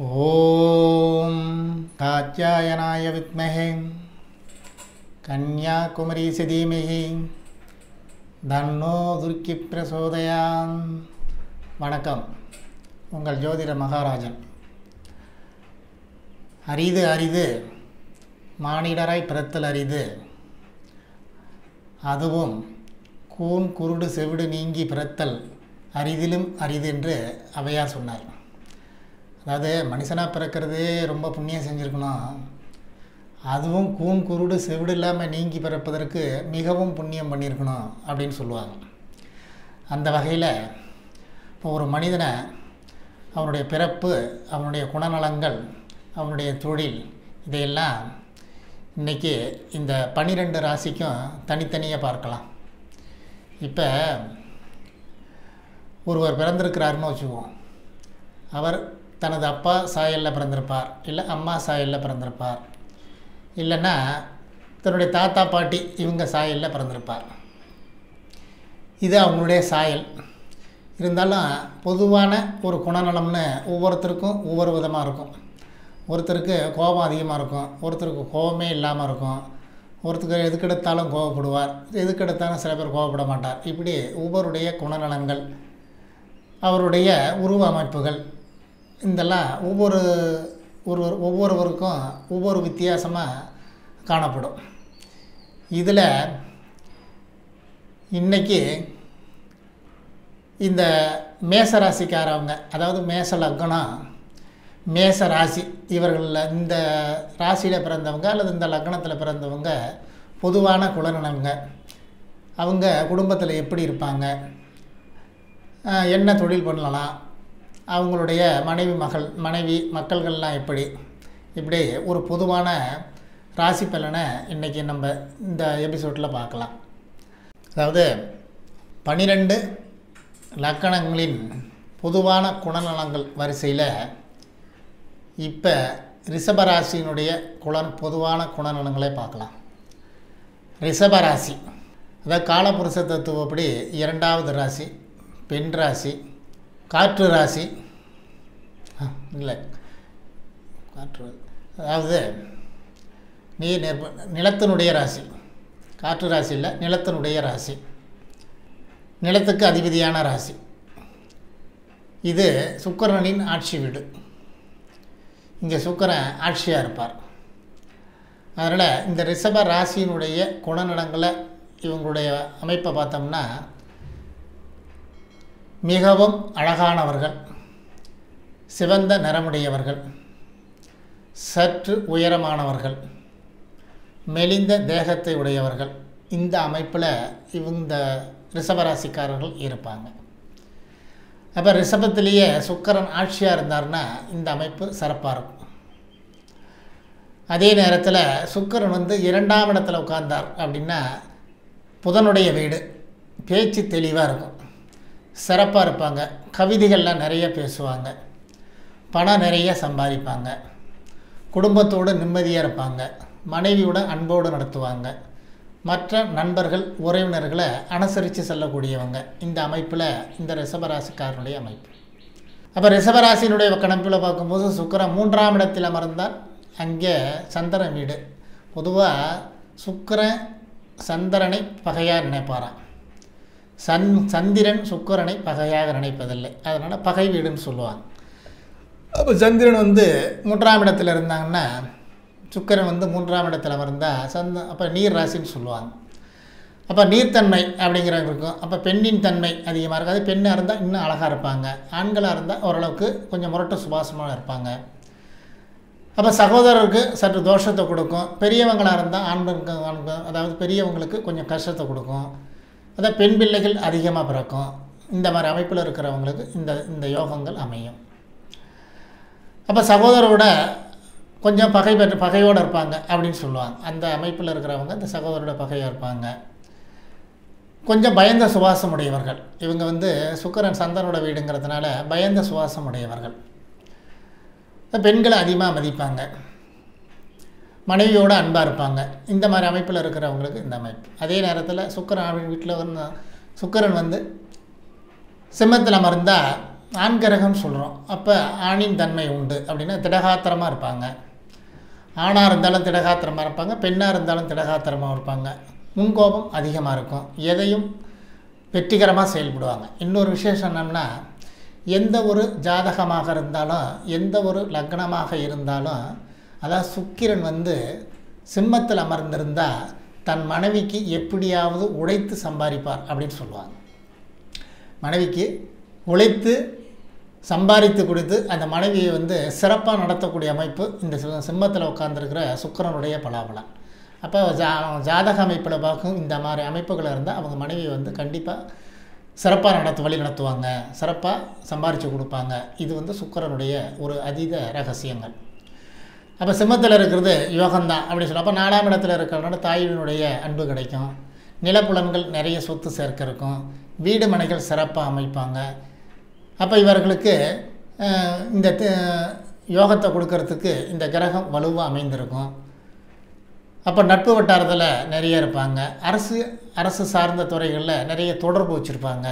ॐ कात्यायनाय विद्महे कन्याकुमरीसि धीमहि தன்னோ துர்க்கி பிரசோதயான் வணக்கம் உங்கள் ஜோதிட மகாராஜன் அரிது அரிது மானிடராய் பிறத்தல் அரிது அதுவும் கூன் குருடு செவிடு நீங்கி பிறத்தல் அரிதிலும் அரிது என்று அவையார் சொன்னார் அதாவது மனுஷனாக பிறக்கிறதே ரொம்ப புண்ணியம் செஞ்சுருக்கணும் அதுவும் கூன் குருடு செவிடு இல்லாமல் நீங்கி பிறப்பதற்கு மிகவும் புண்ணியம் பண்ணியிருக்கணும் அப்படின்னு சொல்லுவாங்க அந்த வகையில் இப்போ ஒரு மனிதனை அவனுடைய பிறப்பு அவனுடைய குணநலங்கள் அவனுடைய தொழில் இதையெல்லாம் இன்றைக்கி இந்த பன்னிரெண்டு ராசிக்கும் தனித்தனியாக பார்க்கலாம் இப்போ ஒருவர் பிறந்திருக்கிறாருன்னு வச்சுக்குவோம் அவர் தனது அப்பா சாயலில் பிறந்திருப்பார் இல்லை அம்மா சாயலில் பிறந்திருப்பார் இல்லைன்னா தன்னுடைய தாத்தா பாட்டி இவங்க சாயலில் பிறந்திருப்பார் இது அவங்களுடைய சாயல் இருந்தாலும் பொதுவான ஒரு குணநலம்னு ஒவ்வொருத்தருக்கும் ஒவ்வொரு விதமாக இருக்கும் ஒருத்தருக்கு கோபம் அதிகமாக இருக்கும் ஒருத்தருக்கு கோபமே இல்லாமல் இருக்கும் ஒருத்தருக்கு எதுக்கெடுத்தாலும் கோவப்படுவார் எதுக்கெடுத்தாலும் சில பேர் கோவப்பட மாட்டார் இப்படி ஒவ்வொருடைய குணநலங்கள் அவருடைய உருவ அமைப்புகள் இதெல்லாம் ஒவ்வொரு ஒரு ஒவ்வொருவருக்கும் ஒவ்வொரு வித்தியாசமாக காணப்படும் இதில் இன்றைக்கி இந்த மேச ராசிக்காரவங்க அதாவது மேச லக்னம் மேச ராசி இவர்களில் இந்த ராசியில் பிறந்தவங்க அல்லது இந்த லக்னத்தில் பிறந்தவங்க பொதுவான குலநலங்க அவங்க குடும்பத்தில் எப்படி இருப்பாங்க என்ன தொழில் பண்ணலாம் அவங்களுடைய மனைவி மகள் மனைவி மக்கள்கள்லாம் எப்படி இப்படி ஒரு பொதுவான ராசி பலனை இன்றைக்கி நம்ம இந்த எபிசோடில் பார்க்கலாம் அதாவது பனிரெண்டு லக்கணங்களின் பொதுவான குணநலங்கள் வரிசையில் இப்போ ரிஷபராசியினுடைய குண பொதுவான குணநலங்களை பார்க்கலாம் ரிஷபராசி அதாவது காலபுருஷ தத்துவப்படி இரண்டாவது ராசி பெண் ராசி காற்று ராசி இல்லை காற்று அதாவது நீர் நெருப்பு நிலத்தினுடைய ராசி காற்று ராசி இல்லை நிலத்தினுடைய ராசி நிலத்துக்கு அதிபதியான ராசி இது சுக்கரனின் ஆட்சி வீடு இங்கே சுக்கரன் ஆட்சியாக இருப்பார் அதனால் இந்த ரிஷப ராசியினுடைய குணநலங்களை இவங்களுடைய அமைப்பை பார்த்தோம்னா மிகவும் அழகானவர்கள் சிவந்த நிறமுடையவர்கள் சற்று உயரமானவர்கள் மெலிந்த தேகத்தை உடையவர்கள் இந்த அமைப்பில் இந்த ரிஷபராசிக்காரர்கள் இருப்பாங்க அப்போ ரிஷபத்திலேயே சுக்கரன் ஆட்சியாக இருந்தார்னா இந்த அமைப்பு சிறப்பாக இருக்கும் அதே நேரத்தில் சுக்கரன் வந்து இரண்டாம் இடத்துல உட்கார்ந்தார் அப்படின்னா புதனுடைய வீடு பேச்சு தெளிவாக இருக்கும் சிறப்பாக இருப்பாங்க கவிதைகள்லாம் நிறைய பேசுவாங்க பணம் நிறைய சம்பாதிப்பாங்க குடும்பத்தோடு நிம்மதியாக இருப்பாங்க மனைவியோட அன்போடு நடத்துவாங்க மற்ற நண்பர்கள் உறவினர்களை அனுசரித்து செல்லக்கூடியவங்க இந்த அமைப்பில் இந்த ரிஷபராசிக்காரனுடைய அமைப்பு அப்போ ரிஷபராசியினுடைய கணப்பில் பார்க்கும்போது சுக்கரன் மூன்றாம் இடத்தில் அமர்ந்தால் அங்கே சந்திரன் வீடு பொதுவாக சுக்கரன் சந்திரனை பகையாக நினைப்பாராம் சன் சந்திரன் சுக்கரனை பகையாக நினைப்பதில்லை அதனால் பகை வீடுன்னு சொல்லுவாங்க அப்போ சந்திரன் வந்து மூன்றாம் இடத்துல இருந்தாங்கன்னா சுக்கரன் வந்து மூன்றாம் இடத்துல அமர்ந்தால் சந்த அப்போ நீர் ராசின்னு சொல்லுவாங்க அப்போ நீர்த்தன்மை அப்படிங்கிறது இருக்கும் அப்போ பெண்ணின் தன்மை அதிகமாக இருக்காது பெண்ணாக இருந்தால் இன்னும் அழகாக இருப்பாங்க ஆண்களாக இருந்தால் ஓரளவுக்கு கொஞ்சம் முரட்டு சுபாசமாக இருப்பாங்க அப்போ சகோதரருக்கு சற்று தோஷத்தை கொடுக்கும் பெரியவங்களாக இருந்தால் ஆண்களுக்கு ஆண்கள் அதாவது பெரியவங்களுக்கு கொஞ்சம் கஷ்டத்தை கொடுக்கும் அதான் பெண் பிள்ளைகள் அதிகமாக பிறக்கும் இந்த மாதிரி அமைப்பில் இருக்கிறவங்களுக்கு இந்த இந்த யோகங்கள் அமையும் அப்போ சகோதரோட கொஞ்சம் பகை பெற்று பகையோடு இருப்பாங்க அப்படின்னு சொல்லுவாங்க அந்த அமைப்பில் இருக்கிறவங்க இந்த சகோதரோட பகையாக இருப்பாங்க கொஞ்சம் பயந்த சுவாசம் உடையவர்கள் இவங்க வந்து சுக்கரன் சந்தனோட வீடுங்கிறதுனால பயந்த சுவாசம் உடையவர்கள் பெண்களை அதிகமாக மதிப்பாங்க மனைவியோடு அன்பாக இருப்பாங்க இந்த மாதிரி அமைப்பில் இருக்கிறவங்களுக்கு இந்த அமைப்பு அதே நேரத்தில் சுக்கரன் வீட்டில் வந்து சுக்கரன் வந்து சிம்மத்தில் அமர்ந்தால் ஆண் கிரகம்னு சொல்கிறோம் அப்போ ஆணின் தன்மை உண்டு அப்படின்னா திடகாத்திரமாக இருப்பாங்க ஆணாக இருந்தாலும் திடகாத்திரமாக இருப்பாங்க பெண்ணாக இருந்தாலும் திடகாத்திரமாக இருப்பாங்க முன்கோபம் அதிகமாக இருக்கும் எதையும் வெற்றிகரமாக செயல்படுவாங்க இன்னொரு விசேஷம் என்னன்னா எந்த ஒரு ஜாதகமாக இருந்தாலும் எந்த ஒரு லக்னமாக இருந்தாலும் அதாவது சுக்கிரன் வந்து சிம்மத்தில் அமர்ந்திருந்தால் தன் மனைவிக்கு எப்படியாவது உழைத்து சம்பாதிப்பார் அப்படின்னு சொல்லுவாங்க மனைவிக்கு உழைத்து சம்பாதித்து கொடுத்து அந்த மனைவியை வந்து சிறப்பாக நடத்தக்கூடிய அமைப்பு இந்த சி- சிம்மத்தில் உட்காந்துருக்கிற சுக்கிரனுடைய பலாபலம் அப்போ ஜா ஜாதக அமைப்பில் பார்க்கும் இந்த மாதிரி அமைப்புகள் இருந்தால் அவங்க மனைவியை வந்து கண்டிப்பாக சிறப்பாக நடத்து வழி நடத்துவாங்க சிறப்பாக சம்பாரித்து கொடுப்பாங்க இது வந்து சுக்கிரனுடைய ஒரு அதீத ரகசியங்கள் அப்போ சிம்மத்தில் இருக்கிறது யோகம்தான் அப்படின்னு சொல்லி அப்போ நாலாம் இடத்துல இருக்கிறனால தாயினுடைய அன்பு கிடைக்கும் நிலப்புலன்கள் நிறைய சொத்து சேர்க்க இருக்கும் வீடு மனைகள் சிறப்பாக அமைப்பாங்க அப்போ இவர்களுக்கு அஹ், இந்த தி- யோகத்தை கொடுக்கறதுக்கு இந்த கிரகம் வலுவாக அமைந்திருக்கும் அப்போ நட்பு வட்டாரத்தில் நிறைய இருப்பாங்க அரசு அரசு சார்ந்த துறைகளில் நிறைய தொடர்பு வச்சுருப்பாங்க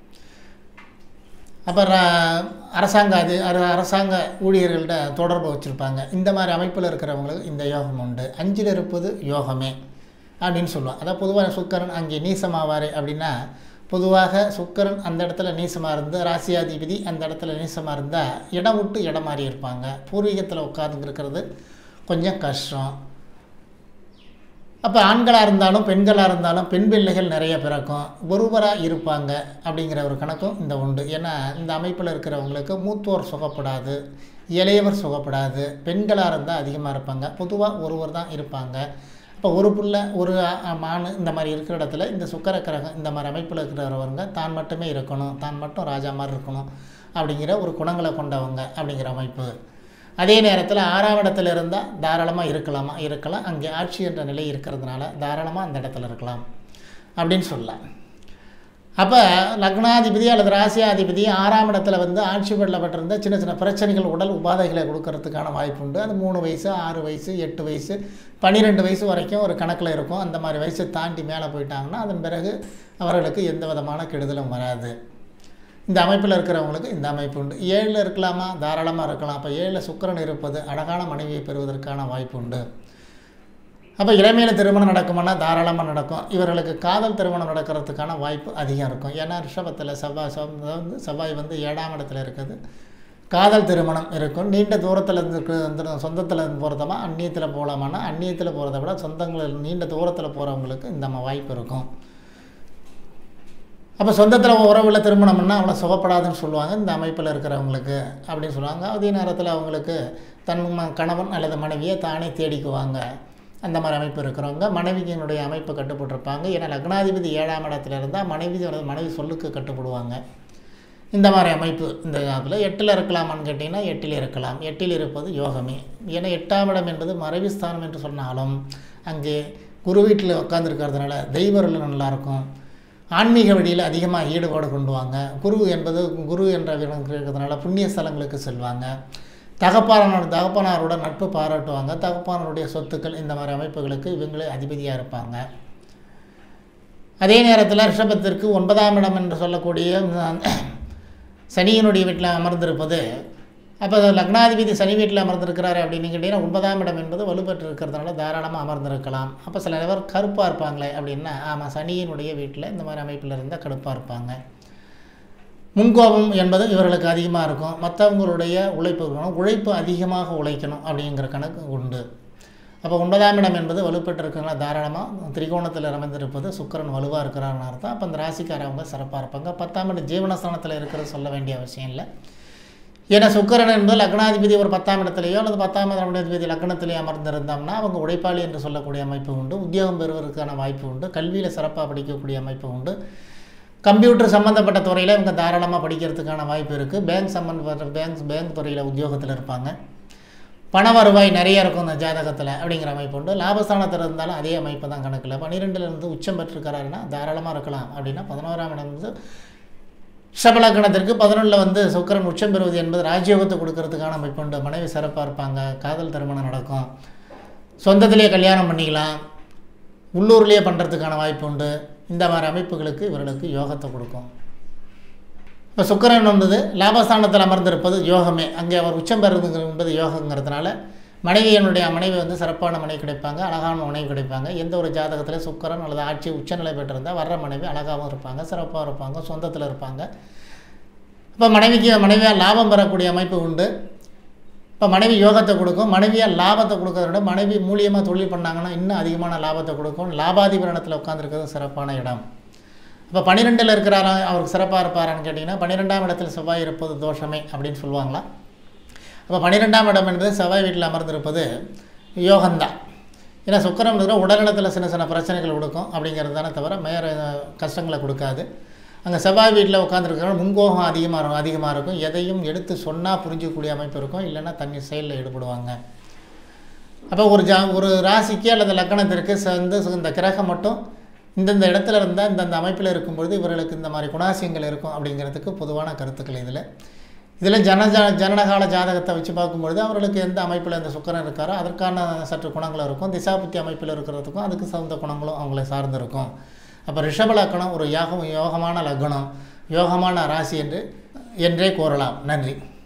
அப்புறம் அரசாங்க அது அர- அரசாங்க ஊழியர்கள்ட்ட தொடர்பு வச்சுருப்பாங்க இந்த மாதிரி அமைப்பில் இருக்கிறவங்களுக்கு இந்த யோகம் உண்டு அஞ்சில் இருப்பது யோகமே அப்படின்னு சொல்லுவோம் அதான் பொதுவாக சுக்கரன் அங்கே நீசமாவார் அப்படின்னா பொதுவாக சுக்கரன் அந்த இடத்துல நீசமாக இருந்து ராசியாதிபதி அந்த இடத்துல நீசமாக இருந்தால் இடம் விட்டு இடம் மாறி இருப்பாங்க பூர்வீகத்தில் உட்கார்ந்து இருக்கிறது கொஞ்சம் கஷ்டம் அப்போ ஆண்களாக இருந்தாலும் பெண்களாக இருந்தாலும் பெண் பிள்ளைகள் நிறைய பிறக்கும் ஒருவராக இருப்பாங்க அப்படிங்கிற ஒரு கணக்கும் இந்த உண்டு ஏன்னா இந்த அமைப்பில் இருக்கிறவங்களுக்கு மூத்தோர் சுகப்படாது இளையவர் சுகப்படாது பெண்களாக இருந்தால் அதிகமாக இருப்பாங்க பொதுவாக ஒருவர் தான் இருப்பாங்க அப்போ ஒரு பிள்ளை ஒரு ஆ- மான் இந்த மாதிரி இருக்கிற இடத்துல இந்த சுக்கர கிரகம் இந்த மாதிரி அமைப்பில் இருக்கிறவங்க தான் மட்டுமே இருக்கணும் தான் மட்டும் ராஜா மாதிரி இருக்கணும் அப்படிங்கிற ஒரு குணங்களை கொண்டவங்க அப்படிங்கிற அமைப்பு அதே நேரத்தில் ஆறாம் இடத்துல இருந்தால் தாராளமாக இருக்கலாமா இருக்கலாம் அங்கே ஆட்சி என்ற நிலை இருக்கிறதுனால தாராளமாக அந்த இடத்துல இருக்கலாம் அப்படின்னு சொல்லலாம் அப்போ லக்னாதிபதி அல்லது ராசியாதிபதி ஆறாம் இடத்துல வந்து ஆட்சி பெறப்பட்டிருந்த சின்ன சின்ன பிரச்சனைகள் உடல் உபாதைகளை கொடுக்கறதுக்கான வாய்ப்பு உண்டு அது மூணு வயசு ஆறு வயசு எட்டு வயசு பன்னிரெண்டு வயசு வரைக்கும் ஒரு கணக்கில் இருக்கும் அந்த மாதிரி வயசை தாண்டி மேலே போயிட்டாங்கன்னா அதன் பிறகு அவர்களுக்கு எந்த விதமான கெடுதலும் வராது இந்த அமைப்பில் இருக்கிறவங்களுக்கு இந்த அமைப்பு உண்டு ஏழில் இருக்கலாமா தாராளமாக இருக்கலாம் அப்போ ஏழில் சுக்கிரன் இருப்பது அழகான மனைவியை பெறுவதற்கான வாய்ப்பு உண்டு அப்போ இளமையில் திருமணம் நடக்குமானா தாராளமாக நடக்கும் இவர்களுக்கு காதல் திருமணம் நடக்கிறதுக்கான வாய்ப்பு அதிகம் இருக்கும் ஏன்னா ரிஷபத்தில் செவ்வாய் செவ்- வந்து செவ்வாய் வந்து ஏழாம் இடத்துல இருக்குது காதல் திருமணம் இருக்கும் நீண்ட தூரத்தில் இருந்து இருக்கு- வந்து சொந்தத்தில் இருந்து போகிறதமா அந்நியத்தில் போகலாமான்னா அந்நியத்தில் போகிறத விட சொந்தங்கள் நீண்ட தூரத்தில் போகிறவங்களுக்கு இந்த ம- வாய்ப்பு இருக்கும் அப்போ சொந்தத்தில் உறவில் திருமணம்னா அவ்வளோ சுகப்படாதுன்னு சொல்லுவாங்க இந்த அமைப்பில் இருக்கிறவங்களுக்கு அப்படின்னு சொல்லுவாங்க அதே நேரத்தில் அவங்களுக்கு தன் ம- கணவன் அல்லது மனைவியை தானே தேடிக்குவாங்க அந்த மாதிரி அமைப்பு இருக்கிறவங்க மனைவியினுடைய அமைப்பு கட்டுப்பட்டிருப்பாங்க ஏன்னா லக்னாதிபதி ஏழாம் இடத்துல இருந்தால் மனைவி மனைவி சொல்லுக்கு கட்டுப்படுவாங்க இந்த மாதிரி அமைப்பு இந்த இதில் எட்டில் இருக்கலாமான்னு கேட்டிங்கன்னா எட்டில் இருக்கலாம் எட்டில் இருப்பது யோகமே ஏன்னா எட்டாம் இடம் என்பது மறைவு ஸ்தானம் என்று சொன்னாலும் அங்கே குரு வீட்டில் உட்காந்துருக்கிறதுனால தெய்வர்கள் நல்லாயிருக்கும் ஆன்மீக வழியில் அதிகமாக ஈடுபாடு கொண்டு வாங்க குரு என்பது குரு என்ற விடம் இருக்கிறதுனால புண்ணிய ஸ்தலங்களுக்கு செல்வாங்க தகப்பானோட தகப்பனாரோட நட்பு பாராட்டுவாங்க தகப்பானருடைய சொத்துக்கள் இந்த மாதிரி அமைப்புகளுக்கு இவங்களே அதிபதியாக இருப்பாங்க அதே நேரத்தில் ரிஷபத்திற்கு ஒன்பதாம் இடம் என்று சொல்லக்கூடிய இந்த சனியினுடைய வீட்டில் அமர்ந்திருப்பது அப்போ லக்னாதிபதி சனி வீட்டில் அமர்ந்திருக்கிறாரு அப்படின்னு கேட்டிங்கன்னா ஒன்பதாம் இடம் என்பது வலுப்பெற்று இருக்கிறதுனால தாராளமாக அமர்ந்திருக்கலாம் அப்போ சில பேர் கருப்பாக இருப்பாங்களே அப்படின்னா ஆமாம் சனியினுடைய வீட்டில் இந்த மாதிரி அமைப்பில் இருந்தால் கடுப்பாக இருப்பாங்க முன்கோபம் என்பது இவர்களுக்கு அதிகமாக இருக்கும் மற்றவங்களுடைய உழைப்பு இருக்கணும் உழைப்பு அதிகமாக உழைக்கணும் அப்படிங்கிற கணக்கு உண்டு அப்போ ஒன்பதாம் இடம் என்பது வலுப்பெற்று இருக்கிறனால தாராளமாக திரிகோணத்தில் அமைந்திருப்பது சுக்கிரன் வலுவாக இருக்கிறான்னு அர்த்தம் அப்போ அந்த ராசிக்காரவங்க சிறப்பாக இருப்பாங்க பத்தாம் இடம் ஜீவனஸ்தானத்தில் இருக்கிறது சொல்ல வேண்டிய அவசியம் இல்லை ஏன்னா சுக்கிரன் என்பது லக்னாதிபதி ஒரு பத்தாம் இடத்துலையோ அல்லது பத்தாம் இடத்திபதி லக்னத்திலேயோ அமர்ந்திருந்தோம்னா அவங்க உழைப்பாளி என்று சொல்லக்கூடிய அமைப்பு உண்டு உத்தியோகம் பெறுவதற்கான வாய்ப்பு உண்டு கல்வியில் சிறப்பாக படிக்கக்கூடிய அமைப்பு உண்டு கம்ப்யூட்டர் சம்மந்தப்பட்ட துறையில் இவங்க தாராளமாக படிக்கிறதுக்கான வாய்ப்பு இருக்குது பேங்க் சம்மந்தப்பட்ட பேங்க் பேங்க் துறையில் உத்தியோகத்தில் இருப்பாங்க பண வருவாய் நிறைய இருக்கும் இந்த ஜாதகத்தில் அப்படிங்கிற அமைப்பு உண்டு லாபஸ்தானத்தில் இருந்தாலும் அதே அமைப்பு தான் கணக்கில் பன்னிரெண்டுல இருந்து உச்சம் பெற்றிருக்கிறாருன்னா தாராளமாக இருக்கலாம் அப்படின்னா பதினோராம் இடம் வந்து ஷபலக்கணத்திற்கு பதினொன்றில் வந்து சுக்கிரன் உச்சம் பெறுவது என்பது ராஜ்யோகத்தை கொடுக்கறதுக்கான அமைப்பு உண்டு மனைவி சிறப்பாக இருப்பாங்க காதல் திருமணம் நடக்கும் சொந்தத்திலேயே கல்யாணம் பண்ணிக்கலாம் உள்ளூர்லேயே பண்ணுறதுக்கான வாய்ப்பு உண்டு இந்த மாதிரி அமைப்புகளுக்கு இவர்களுக்கு யோகத்தை கொடுக்கும் இப்போ சுக்கிரன் வந்தது லாபஸ்தானத்தில் அமர்ந்திருப்பது யோகமே அங்கே அவர் உச்சம் பெறுறது என்பது யோகங்கிறதுனால மனைவியனுடைய மனைவி வந்து சிறப்பான மனைவி கிடைப்பாங்க அழகான மனைவி கிடைப்பாங்க எந்த ஒரு ஜாதகத்தில் சுக்கிரன் அல்லது ஆட்சி உச்சநிலை பெற்றிருந்தால் வர்ற மனைவி அழகாகவும் இருப்பாங்க சிறப்பாக இருப்பாங்க சொந்தத்தில் இருப்பாங்க இப்போ மனைவிக்கு மனைவியாக லாபம் பெறக்கூடிய அமைப்பு உண்டு இப்போ மனைவி யோகத்தை கொடுக்கும் மனைவியாக லாபத்தை கொடுக்கறத விட மனைவி மூலியமாக தொழில் பண்ணாங்கன்னா இன்னும் அதிகமான லாபத்தை கொடுக்கும் லாபாதிபரணத்தில் உட்காந்துருக்கிறது சிறப்பான இடம் இப்போ பன்னிரெண்டில் இருக்கிறாரா அவருக்கு சிறப்பாக இருப்பாரான்னு கேட்டிங்கன்னா பன்னிரெண்டாம் இடத்தில் செவ்வாய் இருப்பது தோஷமே அப்படின்னு சொல்லுவாங்களா அப்போ பன்னிரெண்டாம் இடம் என்பது செவ்வாய் வீட்டில் அமர்ந்திருப்பது யோகம்தான் ஏன்னா சுக்கரம் இருக்கிற உடல்நலத்தில் சின்ன சின்ன பிரச்சனைகள் கொடுக்கும் அப்படிங்கிறது தானே தவிர மேற கஷ்டங்களை கொடுக்காது அங்கே செவ்வாய் வீட்டில் உட்காந்துருக்கிற முன்கோகம் அதிகமாக இருக்கும் அதிகமாக இருக்கும் எதையும் எடுத்து சொன்னால் புரிஞ்சிக்கக்கூடிய அமைப்பு இருக்கும் இல்லைன்னா தண்ணி செயலில் ஈடுபடுவாங்க அப்போ ஒரு ஜா ஒரு ராசிக்கு அல்லது லக்கணத்திற்கு வந்து இந்த கிரகம் மட்டும் இந்தந்த இடத்துல இருந்தால் இந்தந்த அமைப்பில் இருக்கும்பொழுது இவர்களுக்கு இந்த மாதிரி குணாசியங்கள் இருக்கும் அப்படிங்கிறதுக்கு பொதுவான கருத்துக்கள் இதில் இதில் ஜன ஜ ஜனனகால ஜாதகத்தை வச்சு பார்க்கும்பொழுது அவர்களுக்கு எந்த அமைப்பில் இந்த சுக்கரன் இருக்காரோ அதற்கான சற்று குணங்களும் இருக்கும் திசாபுத்தி அமைப்பில் இருக்கிறதுக்கும் அதுக்கு தகுந்த குணங்களும் அவங்களை சார்ந்து இருக்கும் அப்போ ரிஷப லக்கணம் ஒரு யோகம் யோகமான லக்னம் யோகமான ராசி என்று என்றே கூறலாம் நன்றி